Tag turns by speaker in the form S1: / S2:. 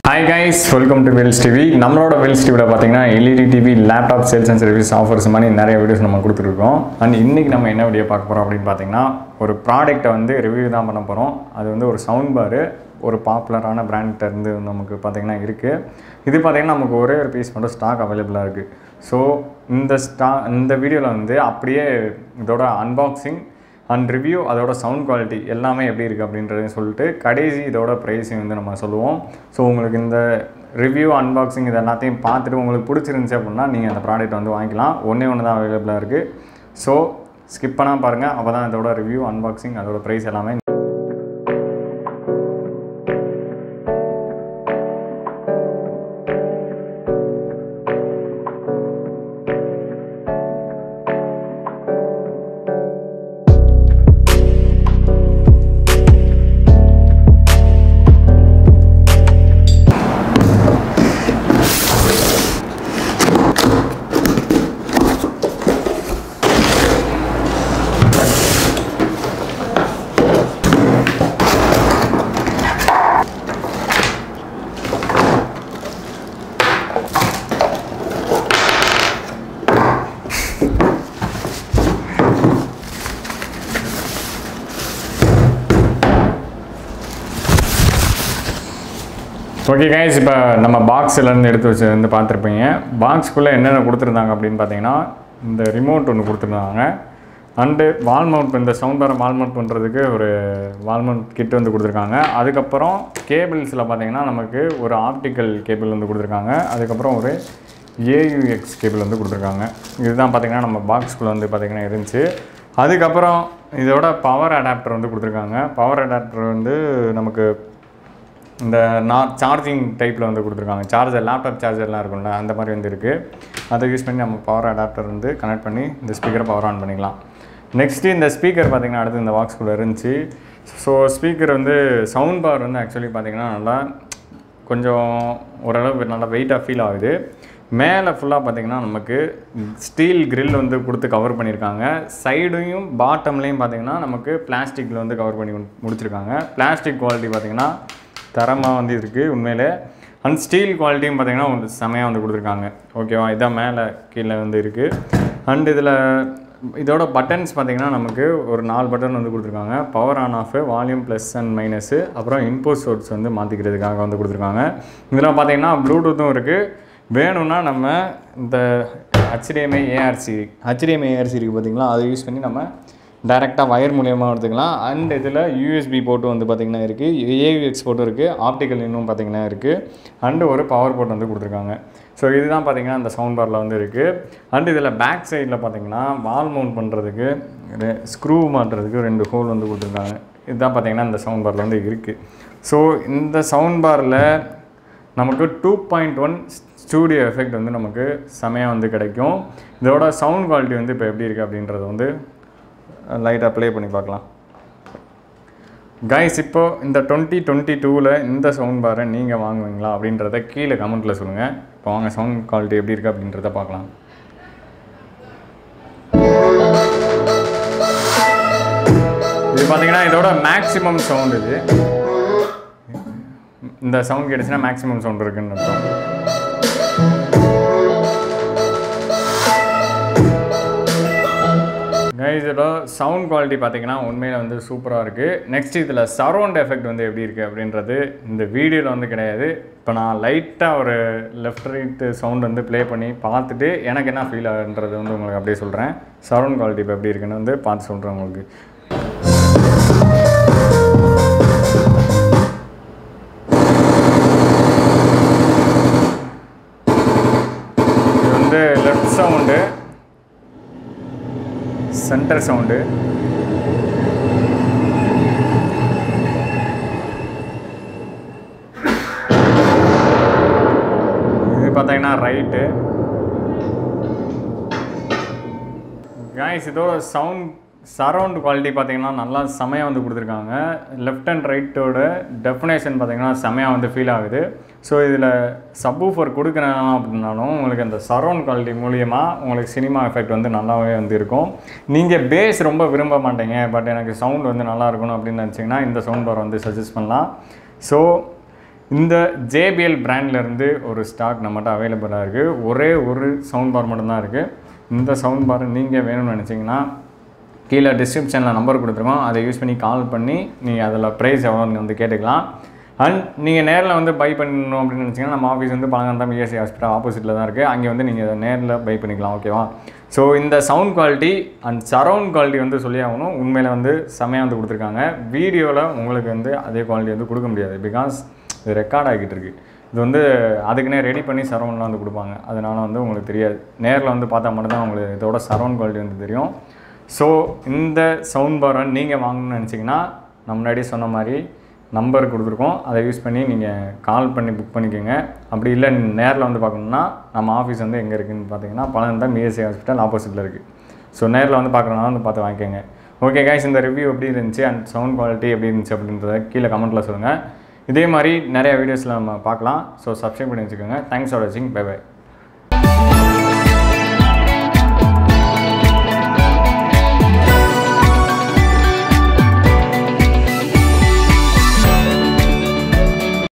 S1: hi guys welcome to Wells TV நம்மளோட Wells டிவியில் பார்த்தீங்கன்னா LED TV laptop sales and service offers மாதிரி நிறைய வீடியோஸ் நம்ம கொடுத்துருக்கோம் அண்ட் இன்றைக்கி நம்ம என்ன வீடியோ பார்க்க போகிறோம் அப்படின்னு பார்த்தீங்கன்னா ஒரு ப்ராடக்ட்டை வந்து ரிவ்யூ தான் பண்ண போகிறோம் அது வந்து ஒரு சவுண்ட் பாரு ஒரு பாப்புலரான பிராண்ட்கிட்ட இருந்து நமக்கு பார்த்தீங்கன்னா இருக்குது இது பார்த்தீங்கன்னா நமக்கு ஒரே ஒரு பீஸ் மட்டும் ஸ்டாக் அவைலபிளாக இருக்குது ஸோ இந்த ஸ்டா இந்த வீடியோவில் வந்து அப்படியே இதோட அன்பாக்சிங் அண்ட் ரிவ்யூ அதோட சவுண்ட் குவாலிட்டி எல்லாமே எப்படி இருக்குது அப்படின்றதையும் சொல்லிட்டு கடைசி இதோட ப்ரைஸையும் வந்து நம்ம சொல்லுவோம் ஸோ உங்களுக்கு இந்த ரிவ்யூ அன்பாக்சிங் இது எல்லாத்தையும் பார்த்துட்டு உங்களுக்கு பிடிச்சிருந்துச்சி அப்படின்னா நீங்கள் அந்த ப்ராடக்ட் வந்து வாங்கிக்கலாம் ஒன்றே ஒன்று தான் அவைலபிளாக இருக்குது ஸோ ஸ்கிப் பண்ணால் பாருங்கள் அப்போ தான் இதோட ரிவ்யூ அன்பாக்சிங் அதோட ப்ரைஸ் எல்லாமே ஓகே கைஸ் இப்போ நம்ம பாக்ஸ்லேருந்து எடுத்து வச்சு வந்து பார்த்துருப்பீங்க பாக்ஸ்க்குள்ளே என்னென்ன கொடுத்துருந்தாங்க அப்படின்னு பார்த்தீங்கன்னா இந்த ரிமோட் ஒன்று கொடுத்துருந்தாங்க அண்டு வால் மவுண்ட் இந்த சவுண்ட் பாரை வால் மவுண்ட் பண்ணுறதுக்கு ஒரு வால் மவுண்ட் கிட் வந்து கொடுத்துருக்காங்க அதுக்கப்புறம் கேபிள்ஸில் பார்த்தீங்கன்னா நமக்கு ஒரு ஆப்டிக்கல் கேபிள் வந்து கொடுத்துருக்காங்க அதுக்கப்புறம் ஒரு ஏயுஎக்ஸ் கேபிள் வந்து கொடுத்துருக்காங்க இதுதான் பார்த்தீங்கன்னா நம்ம பாக்ஸ்குள்ளே வந்து பார்த்தீங்கன்னா இருந்துச்சு அதுக்கப்புறம் இதோட பவர் அடாப்டர் வந்து கொடுத்துருக்காங்க பவர் அடாப்டர் வந்து நமக்கு இந்த நான் சார்ஜிங் டைப்பில் வந்து கொடுத்துருக்காங்க சார்ஜர் லேப்டாப் சார்ஜர்லாம் இருக்கும்ல அந்த மாதிரி வந்து இருக்குது அதை யூஸ் பண்ணி நம்ம பவர் அடாப்டர் வந்து கனெக்ட் பண்ணி இந்த ஸ்பீக்கரை பவர் ஆன் பண்ணிக்கலாம் நெக்ஸ்ட்டு இந்த ஸ்பீக்கர் பார்த்திங்கன்னா அடுத்து இந்த பாக்ஸ்குள்ளே இருந்துச்சு ஸோ ஸ்பீக்கர் வந்து சவுண்ட் பவர் வந்து ஆக்சுவலி பார்த்திங்கன்னா நல்லா கொஞ்சம் ஓரளவு நல்லா வெயிட்டாக ஃபீல் ஆகுது மேலே ஃபுல்லாக பார்த்தீங்கன்னா நமக்கு ஸ்டீல் grill வந்து கொடுத்து கவர் பண்ணியிருக்காங்க சைடையும் பாட்டம்லேயும் பார்த்தீங்கன்னா நமக்கு பிளாஸ்டிக்கில் வந்து கவர் பண்ணி முடிச்சிருக்காங்க பிளாஸ்டிக் குவாலிட்டி பார்த்தீங்கன்னா தரமாக வந்து இருக்குது உண்மையிலே அண்ட் ஸ்டீல் குவாலிட்டியும் பார்த்தீங்கன்னா ஒரு செமையாக வந்து கொடுத்துருக்காங்க ஓகேவா இதான் மேலே கீழே வந்து இருக்குது அண்ட் இதில் இதோட பட்டன்ஸ் பார்த்தீங்கன்னா நமக்கு ஒரு நாலு பட்டன் வந்து கொடுத்துருக்காங்க power on off volume plus and minus அப்புறம் இன்போட் சோர்ஸ் வந்து மாற்றிக்கிறதுக்காக வந்து கொடுத்துருக்காங்க இதில் பார்த்தீங்கன்னா ப்ளூடூத்தும் இருக்குது வேணும்னா நம்ம இந்த ஹச்டிஎம்ஐ ஏஆர்சி ஹச்டிஎம்ஐ ஏஆர்சி இருக்குது பார்த்தீங்களா அதை யூஸ் பண்ணி நம்ம டைரெக்டாக வயர் மூலியமாக எடுத்துக்கலாம் அண்ட் இதில் யூஎஸ்பி போர்ட்டும் வந்து பார்த்திங்கன்னா இருக்குது ஏவிஎக்ஸ் போர்ட்டும் இருக்குது ஆப்டிக்கல் இன்னும் பார்த்திங்கன்னா இருக்குது அண்டு ஒரு பவர் போர்ட் வந்து கொடுத்துருக்காங்க ஸோ இதுதான் பார்த்திங்கன்னா இந்த சவுண்ட் பாரில் வந்து இருக்குது அண்ட் இதில் பேக் சைடில் பார்த்திங்கன்னா வால் மவுண்ட் பண்ணுறதுக்கு ஸ்க்ரூ மாட்டுறதுக்கு ரெண்டு ஹோல் வந்து கொடுத்துருக்காங்க இதுதான் பார்த்திங்கன்னா இந்த சவுண்ட் பாரில் வந்து இருக்குது ஸோ இந்த சவுண்ட் பாரில் நமக்கு two point one studio effect வந்து நமக்கு செமையாக வந்து கிடைக்கும் இதோட சவுண்ட் குவாலிட்டி வந்து இப்போ எப்படி இருக்குது அப்படின்றத வந்து லைட்டாக ப்ளே பண்ணி பார்க்கலாம் கைஸ் இப்போ இந்த டுவெண்ட்டி டுவெண்ட்டி டூவில் இந்த சவுண்ட் பாரை நீங்கள் வாங்குவீங்களா அப்படின்றத கீழே கமெண்ட்டில் சொல்லுங்கள் இப்போ வாங்க சவுண்ட் குவாலிட்டி எப்படி இருக்குது அப்படின்றத பார்க்கலாம் இது பார்த்தீங்கன்னா இதோட மேக்ஸிமம் சவுண்ட் இது இந்த சவுண்ட் கேட்டுச்சுன்னா மேக்ஸிமம் சவுண்ட் இருக்குன்னு அர்த்தம் கைஸ் இதோட சவுண்ட் குவாலிட்டி பார்த்தீங்கன்னா உண்மையில் வந்து சூப்பராக இருக்குது நெக்ஸ்ட் இதில் சரௌண்ட் எஃபெக்ட் வந்து எப்படி இருக்குது அப்படின்றது இந்த வீடியோவில் வந்து கிடையாது இப்போ நான் லைட்டாக ஒரு லெஃப்ட் ரைட்டு சவுண்ட் வந்து ப்ளே பண்ணி பார்த்துட்டு எனக்கு என்ன ஃபீல் ஆகுன்றது வந்து உங்களுக்கு அப்படியே சொல்கிறேன் சரௌண்ட் குவாலிட்டி இப்போ எப்படி இருக்குன்னு வந்து பார்த்து சொல்கிறேன் உங்களுக்கு இது வந்து லெஃப்ட் சவுண்டு சென்டர் சவுண்டு இது பார்த்தீங்கன்னா ரைட்டு காய்ஸ் இதோட சவுண்ட் சரவுண்ட் குவாலிட்டி பார்த்தீங்கன்னா நல்லா செமையாக வந்து கொடுத்துருக்காங்க லெஃப்ட் அண்ட் ரைட்டோட டெஃபினேஷன் பார்த்தீங்கன்னா செமையாக வந்து ஃபீல் ஆகுது ஸோ இதில் சப்வூஃபர் கொடுக்குறேன் அப்படின்னாலும் உங்களுக்கு அந்த சரவுண்ட் குவாலிட்டி மூலியமாக உங்களுக்கு சினிமா எஃபெக்ட் வந்து நல்லாவே வந்து இருக்கும் நீங்கள் பேஸ் ரொம்ப விரும்ப மாட்டீங்க பட் எனக்கு சவுண்ட் வந்து நல்லா இருக்கணும் அப்படின்னு நினச்சிங்கன்னா இந்த சவுண்ட் பார் வந்து சஜஸ்ட் பண்ணலாம் ஸோ இந்த JBL brandல இருந்து ஒரு ஸ்டாக் நம்மகிட்ட அவைலபிளாக இருக்குது ஒரே ஒரு சவுண்ட் பார் மட்டும்தான் இருக்குது இந்த சவுண்ட் பார் நீங்கள் வேணும்னு நினச்சிங்கன்னா கீழே டிஸ்கிரிப்ஷனில் நம்பர் கொடுத்துருக்கோம் அதை யூஸ் பண்ணி கால் பண்ணி நீங்கள் அதில் ப்ரைஸ் எவ்வளோன்னு வந்து கேட்டுக்கலாம் அண்ட் நீங்கள் நேரில் வந்து பை பண்ணணும் அப்படின்னு நினச்சிங்கன்னா நம்ம ஆஃபீஸ் வந்து பழங்கந்தான் பிஎஸ்சி ஹாஸ்பிட்டல் ஆப்போசிட்டில் தான் இருக்குது அங்கே வந்து நீங்கள் நேரில் பை பண்ணிக்கலாம் ஓகேவா ஸோ இந்த sound quality and surround quality வந்து சொல்லி ஆகணும் உண்மையில் வந்து செமையாக வந்து கொடுத்துருக்காங்க வீடியோவில் உங்களுக்கு வந்து அதே குவாலிட்டி வந்து கொடுக்க முடியாது பிகாஸ் இது ரெக்கார்ட் ஆகிட்டு இருக்கு இது வந்து அதுக்குன்னே ரெடி பண்ணி சரவுண்ட்லாம் வந்து கொடுப்பாங்க அதனால வந்து உங்களுக்கு தெரியாது நேரில் வந்து பார்த்தா மட்டும்தான் உங்களுக்கு இதோட சரவுண்ட் குவாலிட்டி வந்து தெரியும் ஸோ இந்த சவுண்ட் பாரை நீங்கள் வாங்கணும்னு நினச்சிங்கன்னா நம்ம முன்னாடி சொன்ன மாதிரி நம்பர் கொடுத்துருக்கோம் அதை யூஸ் பண்ணி நீங்கள் கால் பண்ணி புக் பண்ணிக்கோங்க அப்படி இல்லை நேரில் வந்து பார்க்கணுன்னா நம்ம ஆஃபீஸ் வந்து எங்கே இருக்குதுன்னு பார்த்தீங்கன்னா பழம் தான் மிஎஸ்சி ஹாஸ்பிட்டல் ஆப்போசிட்டில் இருக்குது ஸோ நேரில் வந்து பார்க்குறனால வந்து பார்த்து வாங்கிக்கோங்க ஓகே கைஸ் இந்த ரிவ்யூ எப்படி இருந்துச்சு அண்ட் சவுண்ட் குவாலிட்டி எப்படி இருந்துச்சு அப்படின்றத கீழே கமெண்ட்டில் சொல்லுங்கள் இதே மாதிரி நிறைய வீடியோஸில் நம்ம பார்க்கலாம் ஸோ சப்ஸ்கிரைப் பண்ணி வச்சுக்கோங்க தேங்க்ஸ் ஃபார் வாட்சிங் பை பை